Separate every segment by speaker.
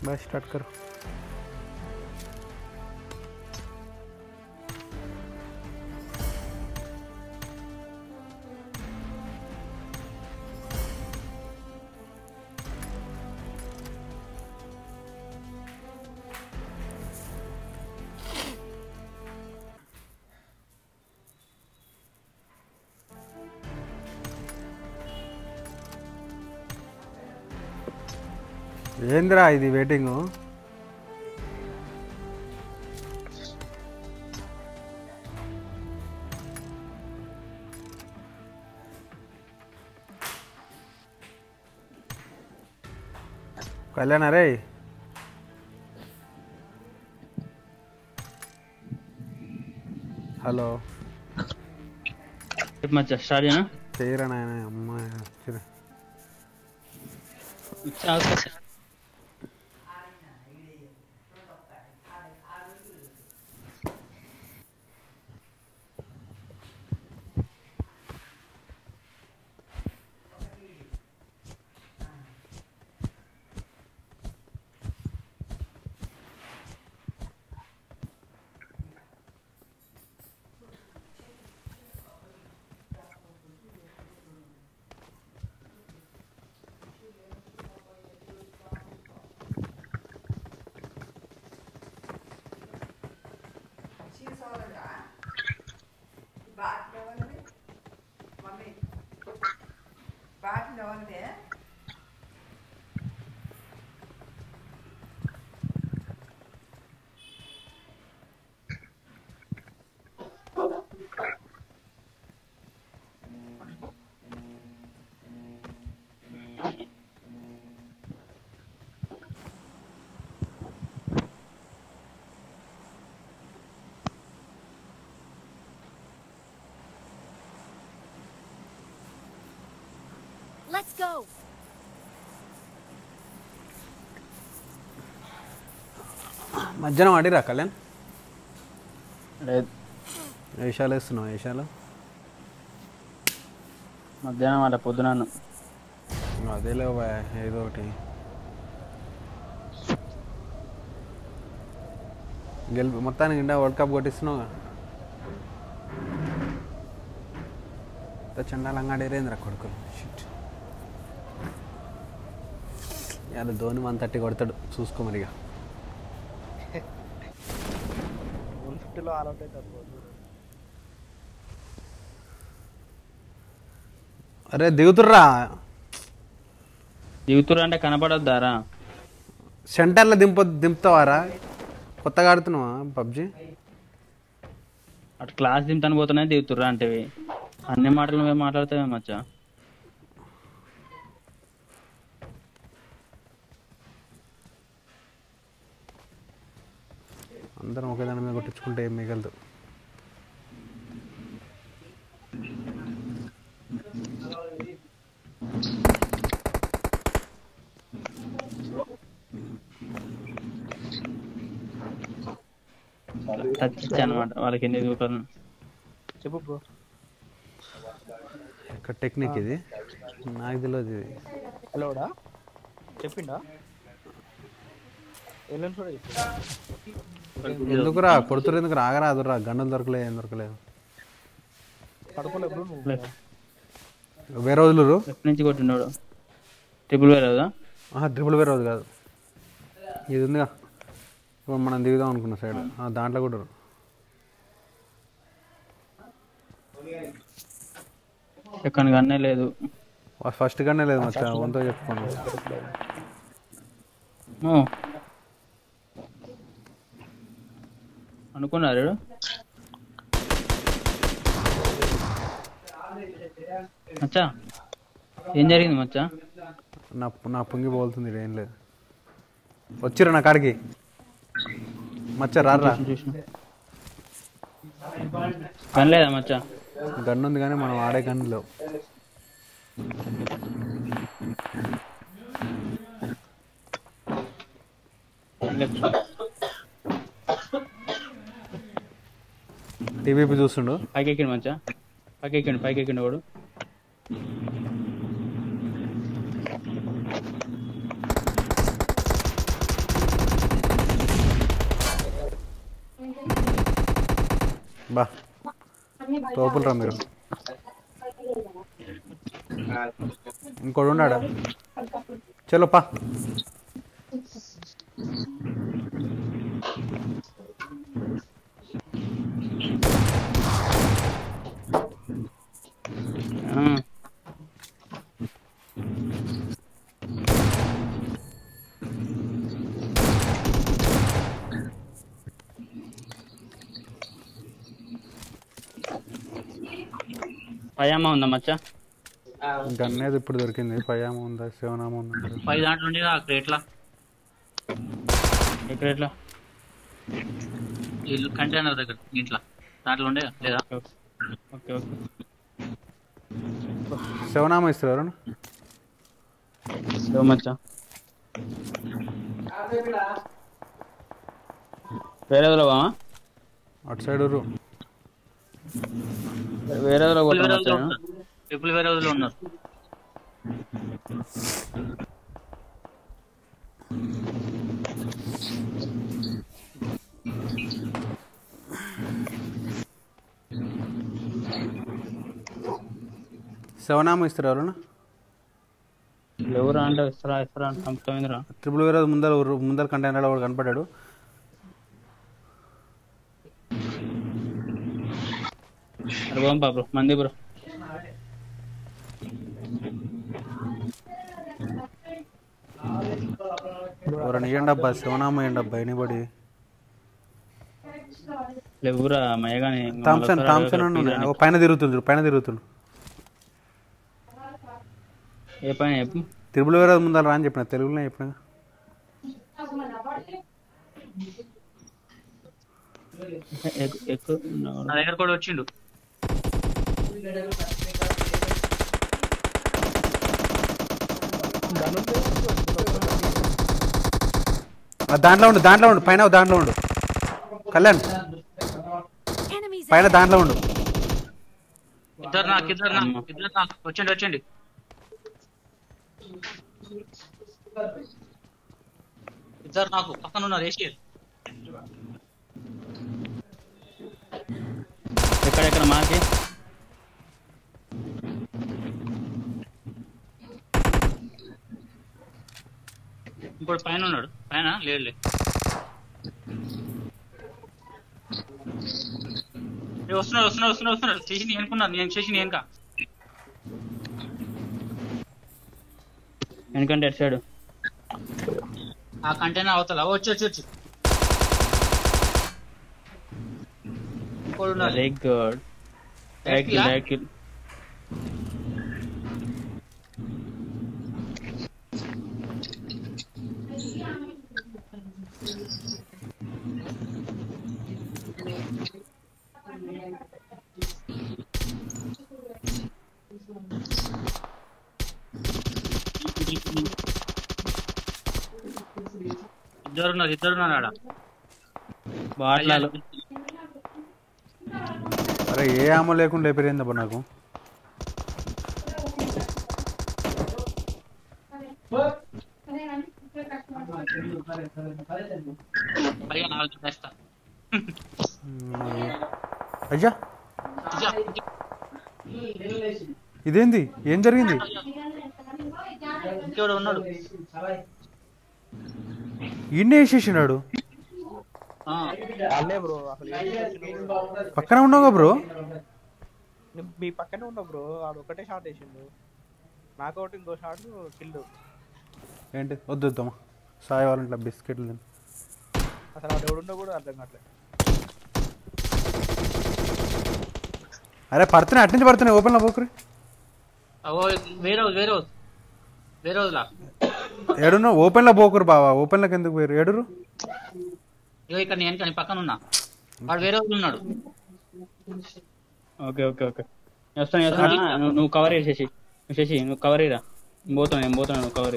Speaker 1: Bye start కర్ ఏందిరా ఇది వెయిటింగ్ కళ్యాణ రే హలో
Speaker 2: రేపు మచ్చా స్టార్ట్ చేయనా
Speaker 1: చేయరా నాయన అమ్మాయి వచ్చిరా.
Speaker 2: చాలా సార్
Speaker 3: బాటిల్ ఎవరిదే
Speaker 4: Let's go.
Speaker 1: మధ్యాహ్నం ఆడిరా కళ్యాణ్
Speaker 2: లేదు
Speaker 1: వేషాలు వేస్తున్నావు వేషాలు
Speaker 2: మధ్యాహ్నం అలా పొద్దునాను
Speaker 1: అదేలే బాయ్ ఏదో ఒకటి గెలిపి మొత్తానికి ఇండియా వరల్డ్ కప్ కొట్టిస్తున్నావు చండాలంగా ఆడేరేంద్ర కొడుకులు షిట్ ఇవాళ ధోని వన్ థర్టీ కొడతాడు చూసుకో మరిగా
Speaker 5: వన్ ఫిఫ్టీలో ఆల్ అవుట్ అవుతారు
Speaker 1: అరే దిగుతుర్రా
Speaker 2: దిగుతురు అంటే కనపడొద్దారా
Speaker 1: సెంటర్లో దింప దింపుతావారా కొత్తగా ఆడుతున్నావా పబ్జి
Speaker 2: అటు క్లాస్ దింపుతాను పోతున్నాయి దిగుతుర్రా అంటే అన్ని మాటలు నువ్వే మాట్లాడతావే మచ్చా
Speaker 1: అందరం ఒకే దాని మీద కొట్టించుకుంటే ఏం మిగలదు
Speaker 2: టచ్ అనమాట వాళ్ళకి ఎన్ని దిగుతారు
Speaker 5: చెప్పు బ్రో
Speaker 1: ఇక్కడ టెక్నిక్ ఇది నాకు తెలియదు ఇది
Speaker 5: హలోడా చెప్పిండా ఎల్లుండి కూడా చెప్పు
Speaker 1: ఎందుకురా కొడుతురు ఎందుకు రాగరాదురా గన్నులు దొరకలేదు ఏం దొరకలేదు
Speaker 5: పడుకోలే బ్రో నువ్వు
Speaker 1: వేరే రోజులు
Speaker 2: ఎప్పటి నుంచి కొట్టిండోడు ట్రిపుల్ వేర్ కదా
Speaker 1: ట్రిపుల్ వేరే రోజు కాదు ఇది ఉందిగా ఇప్పుడు మనం దిగుదాం అనుకున్న సైడ్ దాంట్లో కూడా
Speaker 2: ఎక్కడ గన్నే లేదు
Speaker 1: ఫస్ట్ గానే లేదు మచ్చా వంతో చెప్పుకోండి
Speaker 2: ఓ. అనుకున్నారు మచ్చా ఏం జరిగింది మచ్చా
Speaker 1: నా నా పొంగి పోతుంది ఈడ ఏం లేదు వచ్చిరా నా కాడికి మచ్చ రారా
Speaker 2: చూసిన పని లేదా మచ్చా
Speaker 1: గన్ను ఉంది కానీ మనం ఆడే గన్ను లేవు టీవీపీ చూస్తుండు
Speaker 2: పైకి ఎక్కిండు మచ్చా పైకి ఎక్కిండు పైకి ఎక్కిండు వాడు
Speaker 1: బా తోపులరా మీరు ఇంకోడు ఉన్నాడా చలో పా
Speaker 2: ఆ. పయామా ఉందా మచ్చా
Speaker 1: ఇంకా అనేది ఇప్పుడు దొరికింది పయామ ఉందా శివనామ ఉందా
Speaker 2: పై దాంట్లో ఉండేది ఆ క్రేట్లా ఎక్కడ ఎట్లా ఇల్లు కంటైనర్ దగ్గర ఇంట్లో దాంట్లో ఉండే లేదా ఓకే ఓకే
Speaker 1: శివనామ ఇస్తారు ఎవరన్నా?
Speaker 2: సో మచ్చా వేరే ఊరు బామా
Speaker 1: అటు సైడ్ ఊరు
Speaker 2: వేరే ఊరు
Speaker 3: వేరే
Speaker 2: కొట్టమచ్చా
Speaker 3: రోజులో ఉన్నారు. ఇప్పుడు వేరే రోజులో ఉన్నారు
Speaker 1: శివనామ ఇస్తారు ఎవరన్నా
Speaker 2: ఎవరు అంటే ఇస్తారా ఇస్తారా అంటే పంపుతామిందిరా
Speaker 1: ట్రిపుల్ వేరే ముందర ఊరు- ముందర కంటైనర్ వాడు కనపడ్డాడు
Speaker 2: అరే పంపా బ్రో మంది బ్రో
Speaker 1: ఎవరన్నా ఇవ్వండి అబ్బా శివనామ ఇవ్వండి అబ్బా ఎనిబడి
Speaker 2: లేవురా మయగాని
Speaker 1: థామ్సన్ థామ్సన్ అని ఉన్నాయి. ఓ పైన తిరుగుతుండ్రు పైన తిరుగుతుండ్రు
Speaker 2: ఏ పైన చెప్పు
Speaker 1: త్రిపుల్ వేరే ముందర రా అని చెప్పిన తెలుగులో చెప్పిన
Speaker 2: ఎక్కు- ఎక్కు
Speaker 3: నా దగ్గర కూడా వచ్చిండు
Speaker 5: దాని ఉంటే
Speaker 1: ఆ దాంట్లో ఉండు దాంట్లో ఉండు పైన ఓ దాంట్లో ఉండు కళ్యాణ్
Speaker 4: Enemies
Speaker 1: పైన దాంట్లో ఉండు
Speaker 3: ఇద్దరు నాకు ఇద్దరు నాకు ఇద్దరు నాకు వచ్చండి వచ్చండి ఇద్దరు నాకు పక్కన ఉన్నారు ఏసీ
Speaker 2: ఎక్కడెక్కడ మాకి
Speaker 3: ఇంకోటి పైన ఉన్నాడు పైన లేడు లే ఏ, వస్తున్నాడు వస్తున్నాడు వస్తున్నాడు వస్తున్నాడు చేసి నేను అనుకున్నాను నేను చేసి నేను కా
Speaker 2: ఎందుకంటే ఎటు సైడ్
Speaker 3: ఆ కంటైనర్ అవతల వచ్చి వచ్చి వచ్చి ఇంకోటి ఉన్నారు
Speaker 2: వెరీ గుడ్
Speaker 3: Direct kill ఆ?
Speaker 2: డైరెక్ట్ కిల్
Speaker 3: ఇద్దరు ఉన్నారు ఇద్దరు ఉన్నారు ఆడ
Speaker 2: బాట్లాలు
Speaker 1: అరే ఏ ఆమ లేకుండా లేపేరింది అబ్బా నాకు
Speaker 3: పైగా నాలుగు చేస్తా
Speaker 1: అయ్యా ఇదేంది ఏం జరిగింది
Speaker 3: ఇంకెవడు ఉన్నాడు
Speaker 1: ఈయన్నే వేసేసినాడు
Speaker 3: ఆ,
Speaker 5: వాళ్ళే బ్రో అసలు ఏం చేస్తున్నావు?
Speaker 1: పక్కన ఉన్నావుగా బ్రో
Speaker 5: నీ- మీ పక్కనే ఉన్నావు బ్రో ఆడు ఒకటే షాట్ వేసిండు నాకౌట్ ఇంకో షాట్ కిల్
Speaker 1: ఏంటి వద్దు వద్దమ్మా సాయి వాళ్ళ ఇంట్లో బిస్కెట్లు తిను.
Speaker 5: అసలు ఆడు ఎవడుండో కూడా అర్థం కావట్లేదు
Speaker 1: అరే పడుతున్నాయి అట్నుంచి పడుతున్నాయి ఓపెన్లో పోకురి
Speaker 3: అవో వేరే రోజు వేరే రోజు వేరే రోజులా
Speaker 1: ఏడున్నావు ఓపెన్లో పోకురు బావా ఓపెన్లోకి ఎందుకు పోయారు ఏడురు
Speaker 3: ఇగో ఇక్కడ నేను కానీ పక్కన ఉన్నా వాడు వేరే రోజు ఉన్నాడు
Speaker 2: ఓకే ఓకే ఓకే వస్తాను వస్తాను నువ్వు- నువ్వు కవర్ చేసేసి నువ్వు చేసి నువ్వు కవర్ ఇరా నేను పోతున్నా నేను పోతున్నా నువ్వు కవర్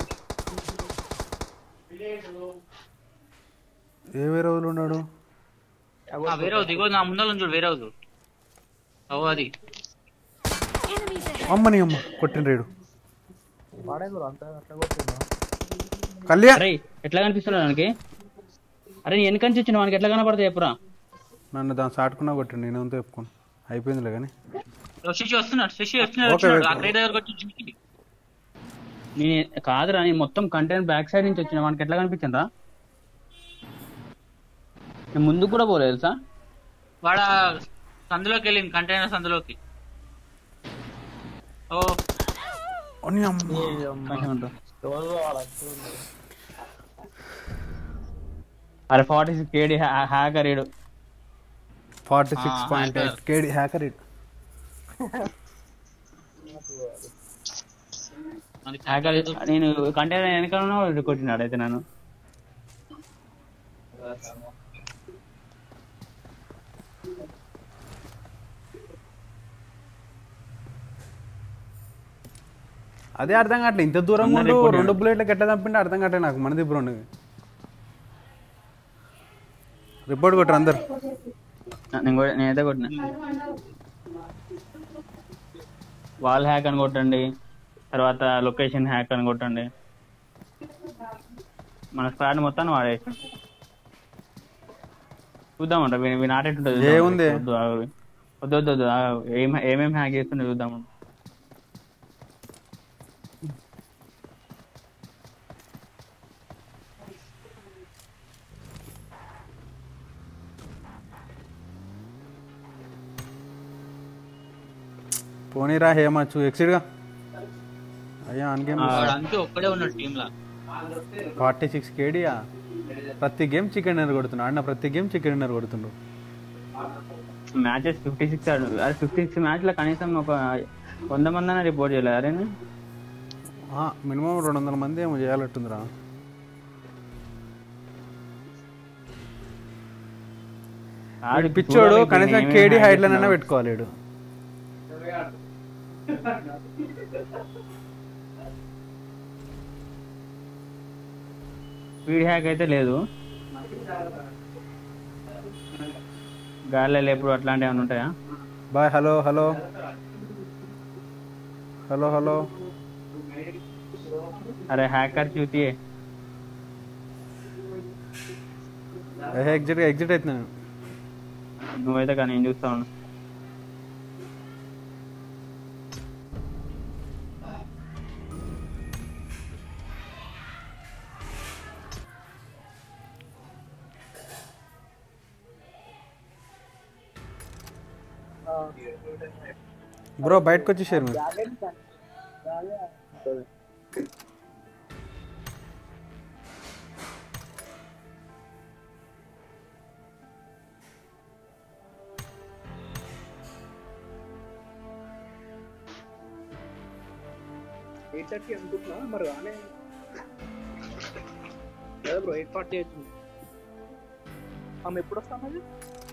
Speaker 1: ఏ వేరే రోజులు ఉన్నాడు
Speaker 3: ఆ, వేరే రోజు ఇగో నా ముందర ఉంది చూడు వేరే రోజు అవో అది
Speaker 4: Enemies ahead.
Speaker 1: అమ్మని అమ్మ కొట్టిన రేడు
Speaker 5: వాడే బ్రో అంత అట్లా కొట్టిండు
Speaker 1: కళ్యాణ్
Speaker 2: అరే ఎట్లా కనిపిస్తున్నాడు మనకి అరే నీ వెనక నుంచి వచ్చిన మనకి ఎట్లా కనపడతాయి చెప్పురా
Speaker 1: నన్ను దాన్ని సాటుకున్నా కొట్టండి నేను అంతా చెప్పుకోను అయిపోయిందిలే కానీ
Speaker 3: శశి వస్తున్నాడు శశి వస్తున్నాడు
Speaker 1: ఓకే,
Speaker 3: వచ్చినాడు
Speaker 1: ఓకే.
Speaker 3: ఆ క్రేట్ దగ్గరకు వచ్చి జిమ్కి.
Speaker 2: నేను కాదురా నేను మొత్తం కంటెంట్ బ్యాక్ సైడ్ నుంచి వచ్చిన వానికి ఎట్లా కనిపించిందా నేను ముందుకు కూడా పోలేదు తెలుసా
Speaker 3: వాడ సందులోకి వెళ్ళింది కంటైనర్ సందులోకి ఓ
Speaker 1: అని అమ్మ.
Speaker 2: కొంచెం ఉండు.
Speaker 5: ఎవరు కావాలి చూడండి.
Speaker 2: అరే ఫార్టీ సిక్స్ కేడి హ్యాకర్ ఈడు
Speaker 1: forty six point eight KD hacker it
Speaker 3: మనకి
Speaker 2: హ్యాకర్ నేను కంటైనర్ వెనకాల కొట్టినాడు అయితే నన్ను
Speaker 1: అదే అర్థం కావట్లే ఇంత దూరం
Speaker 2: అందరు
Speaker 1: ఉండు
Speaker 2: రిపోర్ట్
Speaker 1: రెండు బుల్లెట్లు ఎట్లా చంపిండి అర్థం కావట్లే నాకు మనది బ్రో రిపోర్ట్ కొట్టరు అందరు
Speaker 2: నేను కూడా- నేనైతే కొట్టిన వాల్ హ్యాక్ అని కొట్టండి తర్వాత లొకేషన్ హ్యాక్ అని కొట్టండి మన స్క్వాడ్ మొత్తాన్ని వాడేసి చూద్దామంట వీని వీని ఆట ఎట్టుంటుంది
Speaker 1: ఏముంది?
Speaker 2: వద్దు ఆగు. వద్దు వద్దు వద్దు ఆగు. ఏం ఏమేం హ్యాక్ చేస్తుండే చూద్దాము
Speaker 1: పోనీరా హేమచ్చు ఎక్సిడ్గా అయ్యా అన్గేమ్
Speaker 3: వాడు అంతే ఒక్కడే ఉన్నాడు టీమ్ లా
Speaker 1: ఫార్టీ సిక్స్ కేడియా ప్రతి గేమ్ చికెన్ డిన్నర్ కొడుతున్నాడు అన్న ప్రతి గేమ్ చికెన్ డిన్నర్ కొడుతుండు
Speaker 2: మ్యాచెస్ ఫిఫ్టీ సిక్స్ ఆడు అరే ఫిఫ్టీ సిక్స్ మ్యాచ్ లో కనీసం ఒక వంద మంది అయినా రిపోర్ట్ చేయలేదు అరే
Speaker 1: మినిమం రెండు వందల మంది ఏమో చేయాలట్టుందిరా
Speaker 2: ఆడు
Speaker 1: పిచ్చోడు
Speaker 2: చూడాలి
Speaker 1: కనీసం
Speaker 2: ఏమేం
Speaker 1: కేడి
Speaker 2: hack
Speaker 1: హైట్లనైనా
Speaker 2: చేస్తున్నాడు.
Speaker 1: పెట్టుకోవాలి వీడు
Speaker 2: స్పీడ్ హ్యాక్ అయితే లేదు గాలిలో ఎప్పుడు అట్లాంటివి ఏమైనా ఉంటాయా
Speaker 1: బాయ్ హలో హలో హలో హలో
Speaker 2: అరే హ్యాకర్ చూసి
Speaker 1: ఎగ్జిట్ ఎగ్జిట్ అవుతున్నాను
Speaker 2: నువ్వైతే కానీ నేను చూస్తా ఉన్నా
Speaker 1: బ్రో బయటకు వచ్చేసారు మీరు
Speaker 5: ఎయిట్ థర్టీ అనుకుంటున్నా మరి రానే లేదా బ్రో ఎయిట్ ఫార్టీ అవుతుంది ఆమె ఎప్పుడు వస్తాను అది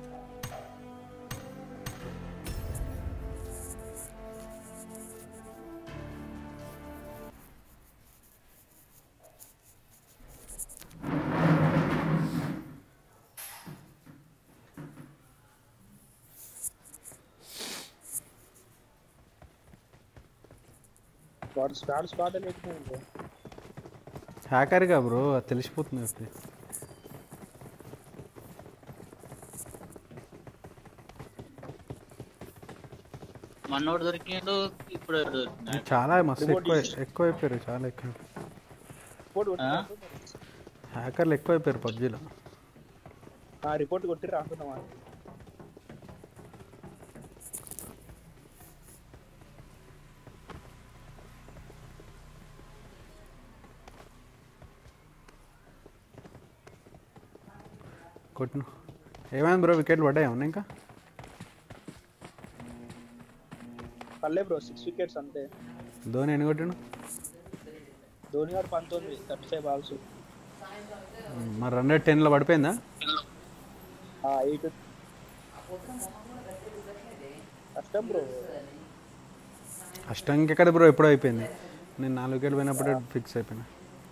Speaker 5: వాడు స్టార్ట్ స్టార్ట్ లేకపోయింది బ్రో
Speaker 1: హ్యాకర్గా బ్రో అది తెలిసిపోతుంది ఇప్పుడు
Speaker 3: మన్నోడు దొరికిండు ఇప్పుడు ఎవరు దొరికినాడు?
Speaker 1: చాలా మస్తు ఎక్కువ ఎక్కువ అయిపోయారు చాలా ఎక్కువ
Speaker 5: రిపోర్ట్
Speaker 3: ఆ?
Speaker 5: కొట్టి
Speaker 1: హ్యాకర్లు ఎక్కువ అయిపోయారు పబ్జీలో
Speaker 5: రిపోర్ట్ కొట్టి రాస్తున్నావా
Speaker 1: కొట్టిన ఏమైంది బ్రో వికెట్లు పడ్డాయి ఏమన్నా ఇంకా
Speaker 5: పర్లే బ్రో సిక్స్ వికెట్స్ అంతే
Speaker 1: ధోని ఎన్ని కొట్టిండు
Speaker 5: ధోని గారు పంతొమ్మిది థర్టీ ఫైవ్ బాల్స్
Speaker 1: మరి హండ్రెడ్ టెన్లో పడిపోయిందా
Speaker 5: ఎయిట్ కష్టం బ్రో
Speaker 1: అష్టం ఇంకెక్కడ బ్రో ఎప్పుడో అయిపోయింది నేను నాలుగు వికెట్లు పోయినప్పుడే ఫిక్స్ అయిపోయినా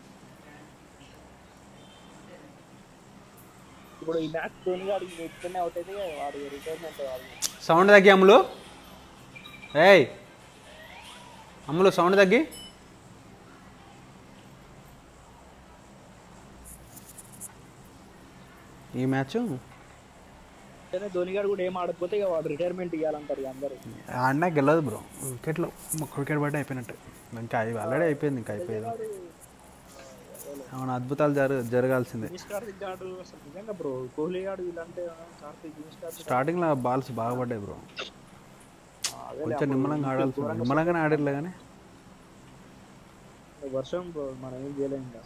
Speaker 5: ఇప్పుడు ఈ మ్యాచ్ ధోని గారు ఇక్కడనే అవుట్ అయితే వాడు రిటైర్మెంట్ వాడు
Speaker 1: సౌండ్ తగ్గి అమ్ములు ఏయ్ అమ్ములు సౌండ్ తగ్గి ఈ మ్యాచ్
Speaker 5: అంటేనే ధోని గారు కూడా ఏం ఆడకపోతే ఇక వాడు రిటైర్మెంట్ ఇవ్వాలంటారు ఇక అందరూ
Speaker 1: ఆడినా గెలవదు బ్రో క్రికెట్లో క్రికెట్ బట్టి అయిపోయినట్టు ఇంకా ఆల్రెడీ అయిపోయింది ఇంకా అయిపోయేది అవును అద్భుతాలు జర జరగాల్సిందే
Speaker 5: దినేష్ కార్తిక్ గాడు అసలు నిజంగా బ్రో కోహ్లీ గాడు వీళ్ళంటే ఆ, కార్తిక్ దినేష్ కార్తిక్
Speaker 1: స్టార్టింగ్లో బాల్స్ బాగా పడ్డాయి బ్రో
Speaker 5: ఆ, అదేలే
Speaker 1: కొంచెం నిమ్మలంగా ఆడాల్సింది నిమ్మలంగానే ఆడట్లే కానీ
Speaker 5: అప్పుడు వర్షం bro, మనం ఏం చేయలేం ఇంకా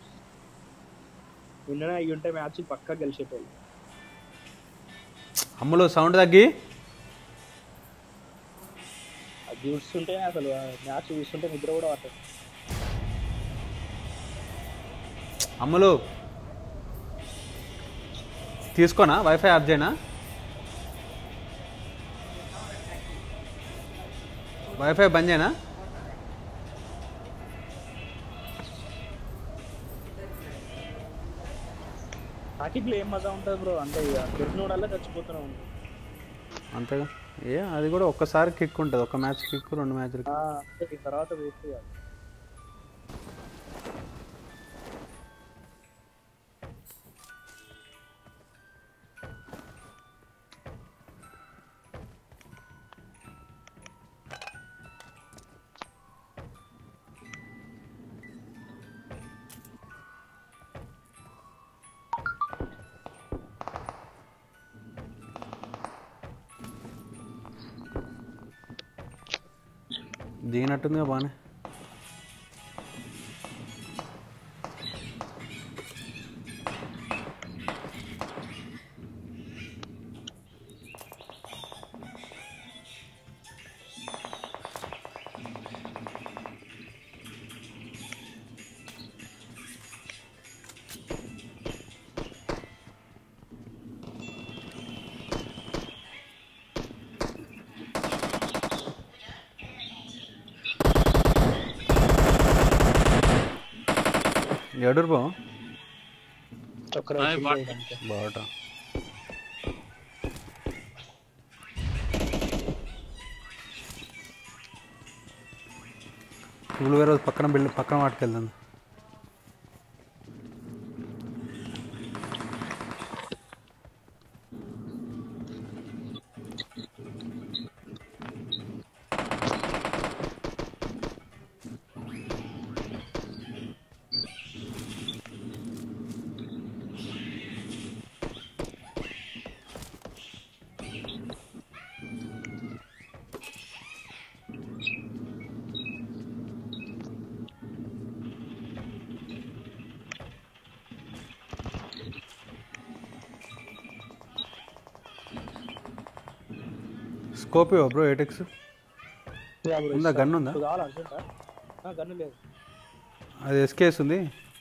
Speaker 5: నిన్ననే అయ్యి ఉంటే మ్యాచ్ పక్కా గెలిచేటోళ్ళు
Speaker 1: అమ్ములు సౌండ్ తగ్గి
Speaker 5: అది చూస్తుంటే అసలు మ్యాచ్ చూస్తుంటే నిద్ర కూడా పట్టదు
Speaker 1: అమ్ములు తీసుకోనా వైఫై ఆఫ్ చేయనా వైఫై బంద్ చేయనా
Speaker 5: హాకీలో ఏం మజా ఉంటుంది బ్రో అంటే ఇక దొరికినోడల్లా చచ్చిపోతూనే ఉంటుంది
Speaker 1: అంతేగా ఏ అది కూడా ఒక్కసారి కిక్ ఉంటుంది ఒక మ్యాచ్ కిక్ రెండు మ్యాచ్లు
Speaker 5: ఆ, అంటే ఈ తర్వాత వేస్ట్ కాదు
Speaker 1: దిగినట్టుందిగా బాగానే ఎడురు బా
Speaker 5: ఒక్కరే
Speaker 3: ఆయ్
Speaker 5: kill
Speaker 3: బాట్.
Speaker 5: చేయడానికి.
Speaker 1: బాట ఇప్పుడు వేరే రోజు పక్కన బిల్డ్ పక్కన వాటికెళ్దాం స్కోప్ బ్రో ఎయిటెక్స్
Speaker 5: యా bro,
Speaker 1: ఉందా
Speaker 5: ఇస్తా.
Speaker 1: గన్ ఉందా
Speaker 5: ఇప్పుడు కావాలా అర్జెంటా ఆ, గన్ను లేదు
Speaker 1: అది ఎస్కేస్ ఉంది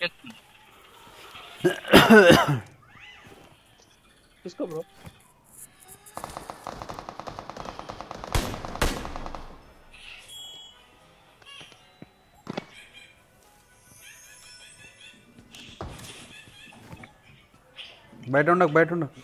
Speaker 5: తీసుకో బ్రో
Speaker 1: బయట ఉండకు బయట ఉండకు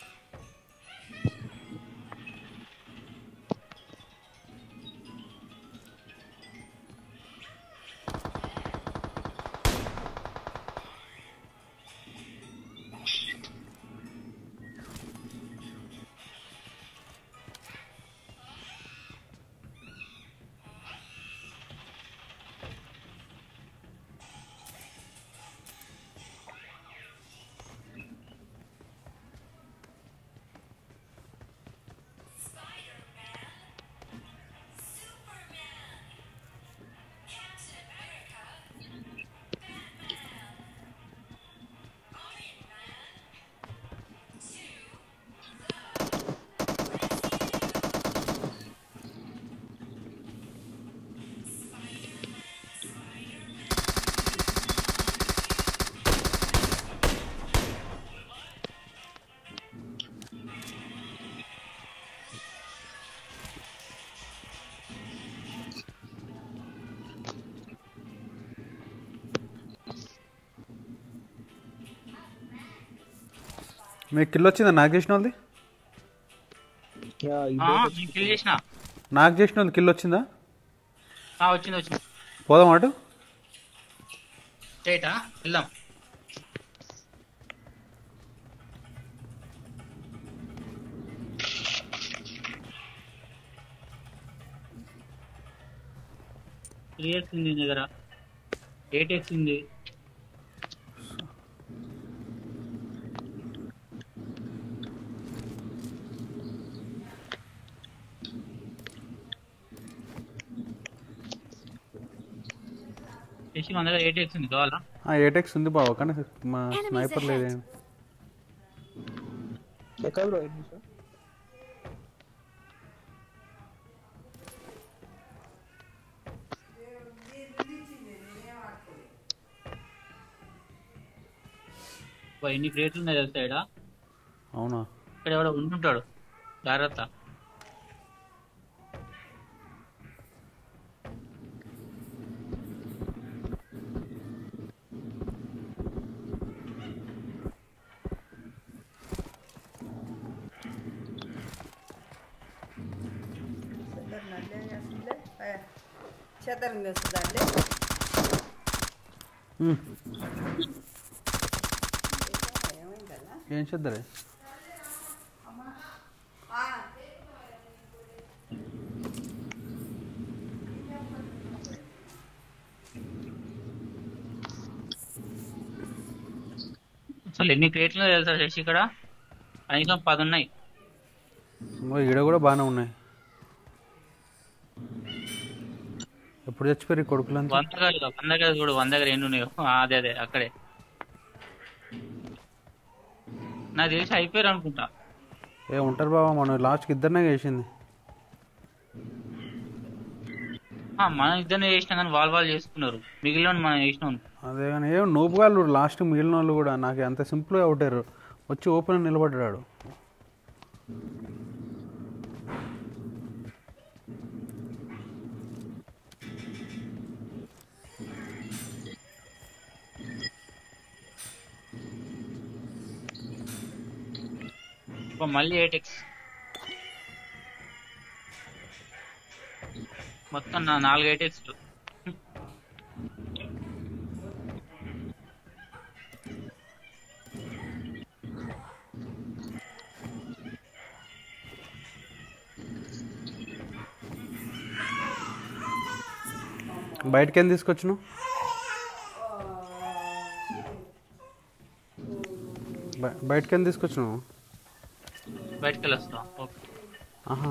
Speaker 1: మీకు కిల్ వచ్చిందా నాకు చేసిన వాళ్ళది
Speaker 5: యా, ఈ
Speaker 3: ఆ,
Speaker 5: bro
Speaker 3: నేను కిల్ చేసిన
Speaker 1: నాకు చేసిన వాళ్ళది కిల్ వచ్చిందా
Speaker 3: ఆ, వచ్చింది వచ్చింది
Speaker 1: పోదాం అటు
Speaker 3: స్ట్రైటా వెళ్దాం త్రీ ఎక్స్ ఉంది నీ దగ్గర ఎయిట్ ఎక్స్ ఉంది శశి మన దగ్గర ఎయిట్ ఎక్స్ ఉంది కావాలా
Speaker 1: ఏటెక్స్ ఉంది బావ కానీ మా
Speaker 4: Enemies
Speaker 1: స్నైపర్
Speaker 4: ahead.
Speaker 1: లేదేం
Speaker 5: ఎక్కడ బ్రో ఎన్ని సార్
Speaker 3: అబ్బా, ఎన్ని క్రియేట్లు ఉన్నాయి తెలుసా ఇక్కడ
Speaker 1: అవునా
Speaker 3: ఇక్కడ ఎవడో ఉంటుంటాడు జాగ్రత్త
Speaker 6: చేద్దరం చేస్తుందండి
Speaker 1: ఉమ్,
Speaker 6: ఏమైందన్నా
Speaker 1: ఏం చేద్దరే
Speaker 3: అసలు ఎన్ని క్రియేట్లు ఉన్నాయి తెలుసా శశి ఇక్కడ కనీసం పది ఉన్నాయి
Speaker 1: ఇంకో ఈడ కూడా బాగానే ఉన్నాయి ఎప్పుడు చచ్చిపోయారు ఈ కొడుకులంతా
Speaker 3: వంద కాదు వంద కాదు చూడు వంద దగ్గర ఎన్ని ఉన్నాయో ఆ, అదే అదే అక్కడే నాకు తెలిసి అయిపోయారు అనుకుంటా
Speaker 1: ఏ ఉంటారు బాబా మనం లాస్ట్కి ఇద్దరినే చేసింది
Speaker 3: ఆ, మనం ఇద్దరిని చేసినా కానీ వాళ్ళు వాళ్ళు చేసుకున్నారు మిగిలిన వాళ్ళు మనం చేసినాం
Speaker 1: అదే కానీ ఏం నోపు వాళ్ళు లాస్ట్ మిగిలిన వాళ్ళు కూడా నాకు అంత సింపుల్గా అవుతారు వచ్చి ఓపెన్ నిలబడ్డాడు
Speaker 3: ఇప్పుడు మళ్ళీ ఎయిట్ ఎక్స్ మొత్తం నా నాలుగు ఎయిట్ ఎక్స్
Speaker 1: బయటకి ఏం తీసుకొచ్చినావు బయ- బయటకి ఏం తీసుకొచ్చినావు
Speaker 3: బయటకు వెళ్ళొస్తాం ఓకే
Speaker 1: ఆహా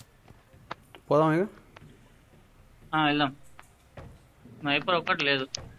Speaker 1: పోదాం ఇక
Speaker 3: ఆ, వెళ్దాం స్నైపర్ ఒక్కటి లేదు